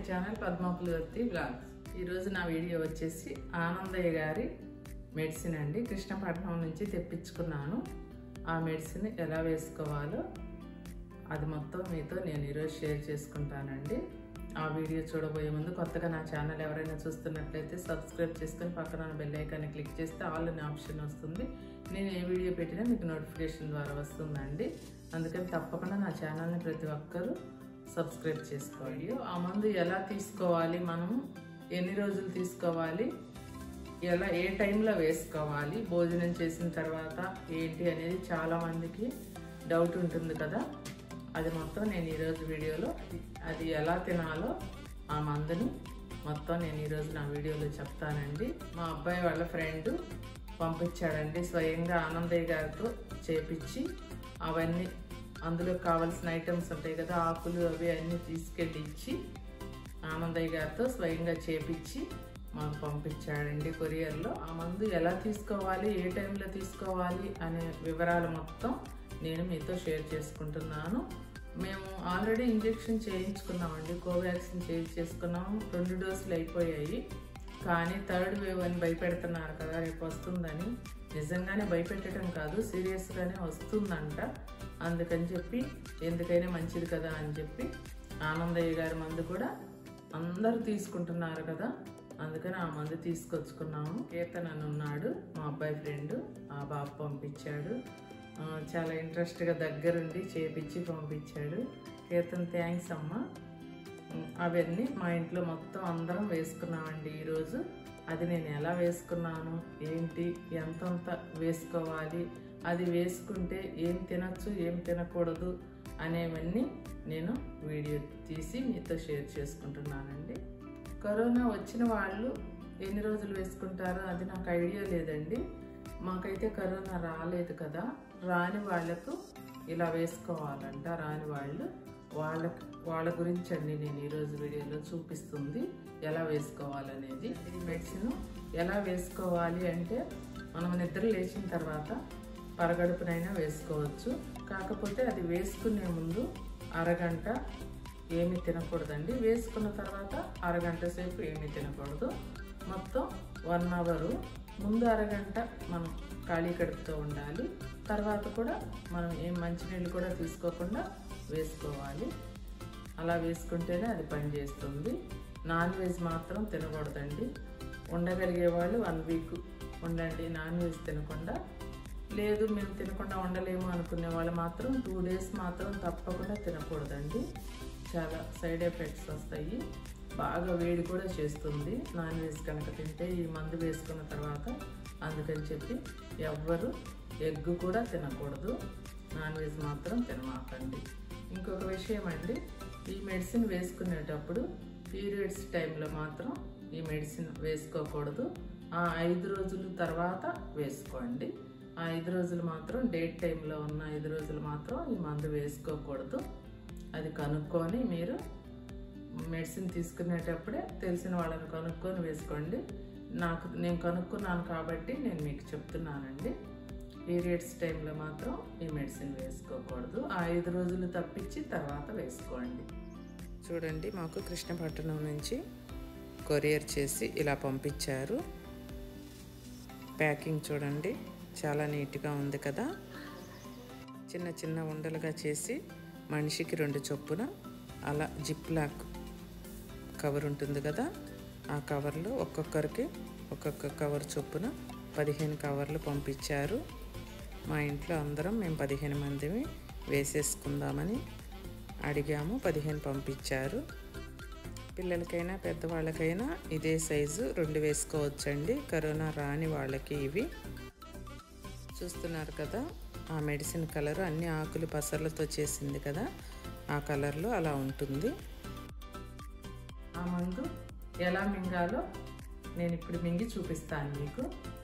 channel Padma Pulavarthi blogs ఈరోజు నా video వచ్చేసి ఆనందయ్య గారి మెడిసిన్ అండి కృష్ణపట్నం నుంచి తెప్పించుకున్నాను ఆ మెడిసిన్ ఎలా వేసుకోవాలో అది మొత్తం మీతో నేను ఈరోజు షేర్ చేసుకుంటానండి ఆ వీడియో చూడబోయే ముందు కొత్తగా నా ఛానల్ ఎవరైనా చూస్తున్నట్లయితే సబ్స్క్రైబ్ చేసుకొని పక్కన బెల్ ఐకాన్ని క్లిక్ చేస్తే ఆల్ అనే ఆప్షన్ వస్తుంది నేను ఏ వీడియో పెట్టినా మీకు నోటిఫికేషన్ ద్వారా వస్తుందండి అందుకని తప్పకుండా నా ఛానల్ని ప్రతి ఒక్కరూ సబ్స్క్రైబ్ చేసుకోండి ఆ మందు ఎలా తీసుకోవాలి మనం ఎన్ని రోజులు తీసుకోవాలి ఎలా ఏ టైంలో వేసుకోవాలి భోజనం చేసిన తర్వాత ఏంటి అనేది చాలా మందికి డౌట్ ఉంటుంది కదా అది మొత్తం నేను ఈరోజు వీడియోలో అది ఎలా తినాలో ఆ మందుని మొత్తం నేను ఈరోజు నా వీడియోలో చెప్తానండి మా అబ్బాయి వాళ్ళ ఫ్రెండ్ పంపించాడండి స్వయంగా ఆనందయ్య గారితో చేపించి అవన్నీ అందులో కావాల్సిన ఐటమ్స్ ఉంటాయి కదా ఆకులు అవి అన్నీ తీసుకెళ్ళి ఇచ్చి ఆనందయ్య గారితో స్వయంగా చేపించి మాకు పంపించాడండి కొరియర్లో ఆ మందు ఎలా తీసుకోవాలి ఏ టైంలో తీసుకోవాలి అనే వివరాలు మొత్తం నేను మీతో షేర్ చేసుకుంటున్నాను మేము ఆల్రెడీ ఇంజెక్షన్ చేయించుకున్నామండి కోవాక్సిన్ చేయించేసుకున్నాము రెండు డోసులు అయిపోయాయి కానీ థర్డ్ వేవ్ అని భయపెడుతున్నారు కదా రేపు వస్తుందని నిజంగానే భయపెట్టడం కాదు సీరియస్గానే వస్తుందంట అందుకని చెప్పి ఎందుకైనా మంచిది కదా అని చెప్పి ఆనందయ్య గారి మందు కూడా అందరూ తీసుకుంటున్నారు కదా అందుకని ఆ మందు తీసుకొచ్చుకున్నాము కీర్తన్ అని ఉన్నాడు మా అబ్బాయి ఫ్రెండ్ ఆ బాబు పంపించాడు ఆ, చాలా ఇంట్రెస్ట్గా దగ్గరుండి చేపించి పంపించాడు కీర్తన్ థ్యాంక్స్ అమ్మా ఉమ్, అవన్నీ మా ఇంట్లో మొత్తం అందరం వేసుకున్నామండి ఈరోజు అది నేను ఎలా వేసుకున్నాను ఏంటి ఎంతంత వేసుకోవాలి అది వేసుకుంటే ఏం తినచ్చు ఏం తినకూడదు అనేవన్నీ నేను వీడియో తీసి మీతో షేర్ చేసుకుంటున్నానండి కరోనా వచ్చిన వాళ్ళు ఎన్ని రోజులు వేసుకుంటారో అది నాకు ఐడియా లేదండి మాకైతే కరోనా రాలేదు కదా రాని వాళ్ళకు ఇలా వేసుకోవాలంట రాని వాళ్ళు వాళ్ళ వాళ్ళ గురించి అండి నేను ఈరోజు వీడియోలో చూపిస్తుంది ఎలా వేసుకోవాలనేది ఈ మెడిసిన్ ఎలా వేసుకోవాలి అంటే మనం నిద్ర లేచిన తర్వాత పరగడుపునైనా వేసుకోవచ్చు కాకపోతే అది వేసుకునే ముందు అరగంట ఏమీ తినకూడదండి వేసుకున్న తర్వాత అరగంట సేపు ఏమీ తినకూడదు మొత్తం వన్ అవరు ముందు అరగంట మనం ఖాళీ కడుపుతో ఉండాలి తర్వాత కూడా మనం ఏం మంచినీళ్ళు కూడా తీసుకోకుండా వేసుకోవాలి అలా వేసుకుంటేనే అది పనిచేస్తుంది నాన్ వెజ్ మాత్రం తినకూడదండి ఉండగలిగే వాళ్ళు వన్ వీక్ ఉండండి నాన్ వెజ్ తినకుండా లేదు మేము తినకుండా ఉండలేము అనుకునే వాళ్ళు మాత్రం టూ డేస్ మాత్రం తప్పకుండా తినకూడదండి చాలా సైడ్ ఎఫెక్ట్స్ వస్తాయి బాగా వేడి కూడా చేస్తుంది నాన్ వెజ్ కనుక తింటే ఈ మందు వేసుకున్న తర్వాత అందుకని చెప్పి ఎవ్వరు ఎగ్ కూడా తినకూడదు నాన్ వెజ్ మాత్రం తినమాకండి ఇంకొక విషయం అండి ఈ మెడిసిన్ వేసుకునేటప్పుడు పీరియడ్స్ టైంలో మాత్రం ఈ మెడిసిన్ వేసుకోకూడదు ఆ ఐదు రోజుల తర్వాత వేసుకోండి ఆ ఐదు రోజులు మాత్రం డేట్ టైంలో ఉన్న ఐదు రోజులు మాత్రం ఈ మందు వేసుకోకూడదు అది కనుక్కొని మీరు మెడిసిన్ తీసుకునేటప్పుడే తెలిసిన వాళ్ళని కనుక్కొని వేసుకోండి నాకు నేను కనుక్కున్నాను కాబట్టి నేను మీకు చెప్తున్నానండి పీరియడ్స్ టైంలో మాత్రం ఈ మెడిసిన్ వేసుకోకూడదు ఆ ఐదు రోజులు తప్పించి తర్వాత వేసుకోండి చూడండి మాకు కృష్ణపట్నం నుంచి కొరియర్ చేసి ఇలా పంపించారు ప్యాకింగ్ చూడండి చాలా నీట్గా ఉంది కదా చిన్న చిన్న ఉండలుగా చేసి మనిషికి రెండు చొప్పున అలా జిప్ లాక్ కవర్ ఉంటుంది కదా ఆ కవర్లో ఒక్కొక్కరికి ఒక్కొక్క కవర్ చొప్పున పదిహేను కవర్లు పంపించారు మా ఇంట్లో అందరం మేము పదిహేను మందిని వేసేసుకుందామని అడిగాము పదిహేను పంపించారు పిల్లలకైనా పెద్దవాళ్ళకైనా ఇదే సైజు రెండు వేసుకోవచ్చండి కరోనా రాని వాళ్ళకి ఇవి చూస్తున్నారు కదా ఆ మెడిసిన్ కలర్ అన్ని ఆకులు పసర్లతో చేసింది కదా ఆ కలర్లో అలా ఉంటుంది ఆ మందు ఎలా మింగాలో నేను ఇప్పుడు మింగి చూపిస్తాను మీకు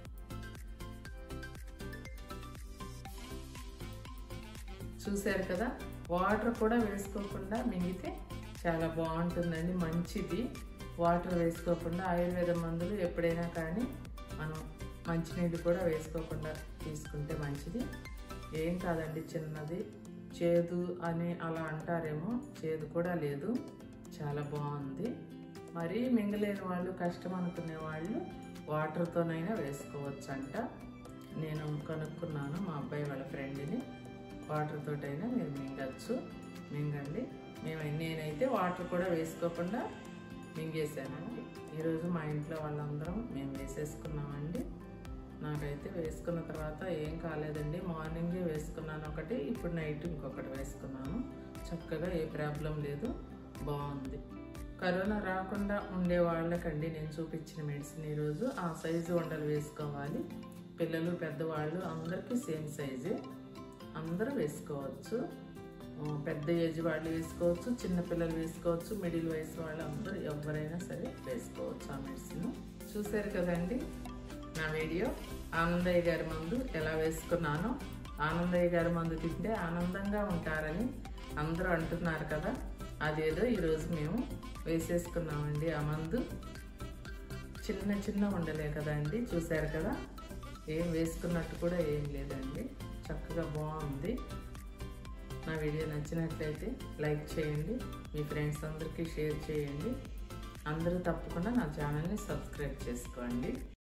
చూశారు కదా వాటర్ కూడా వేసుకోకుండా మింగితే చాలా బాగుంటుందండి మంచిది వాటర్ వేసుకోకుండా ఆయుర్వేద మందులు ఎప్పుడైనా కానీ మనం మంచినీళ్ళు కూడా వేసుకోకుండా తీసుకుంటే మంచిది ఏం కాదండి చిన్నది చేదు అని అలా అంటారేమో చేదు కూడా లేదు చాలా బాగుంది మరీ మింగలేని వాళ్ళు కష్టం అనుకునే వాళ్ళు వాటర్తోనైనా వేసుకోవచ్చంట నేను కనుక్కున్నాను మా అబ్బాయి వాళ్ళ ఫ్రెండ్ని వాటర్ తోటైనా మీరు మింగచ్చు మింగండి మేము నేనైతే వాటర్ కూడా వేసుకోకుండా మింగేసానండి ఈరోజు మా ఇంట్లో వాళ్ళందరం మేము వేసేసుకున్నామండి నాకైతే వేసుకున్న తర్వాత ఏం కాలేదండి మార్నింగే వేసుకున్నాను ఒకటి ఇప్పుడు నైట్ ఇంకొకటి వేసుకున్నాను చక్కగా ఏ ప్రాబ్లం లేదు బాగుంది కరోనా రాకుండా ఉండే వాళ్ళకండి నేను చూపించిన మెడిసిన్ ఈరోజు ఆ సైజు ఉండలు వేసుకోవాలి పిల్లలు పెద్దవాళ్ళు అందరికీ సేమ్ సైజే అందరూ వేసుకోవచ్చు ఆ, పెద్ద ఏజ్ వాళ్ళు వేసుకోవచ్చు చిన్న పిల్లలు వేసుకోవచ్చు మిడిల్ వయసు వాళ్ళు అందరూ ఎవరైనా సరే వేసుకోవచ్చు ఆ మెడిసిన్ చూశారు కదండి నా వీడియో ఆనందయ్య గారి మందు ఎలా వేసుకున్నానో ఆనందయ్య గారి మందు తింటే ఆనందంగా ఉంటారని అందరూ అంటున్నారు కదా అదేదో ఈరోజు మేము వేసేసుకున్నామండి ఆ మందు చిన్న చిన్న ఉండలే కదండి చూశారు కదా ఏం వేసుకున్నట్టు కూడా ఏం లేదండి చక్కగా బాగుంది నా వీడియో నచ్చినట్లయితే లైక్ చేయండి మీ ఫ్రెండ్స్ అందరికీ షేర్ చేయండి అందరూ తప్పకుండా నా ఛానల్ని సబ్స్క్రైబ్ చేసుకోండి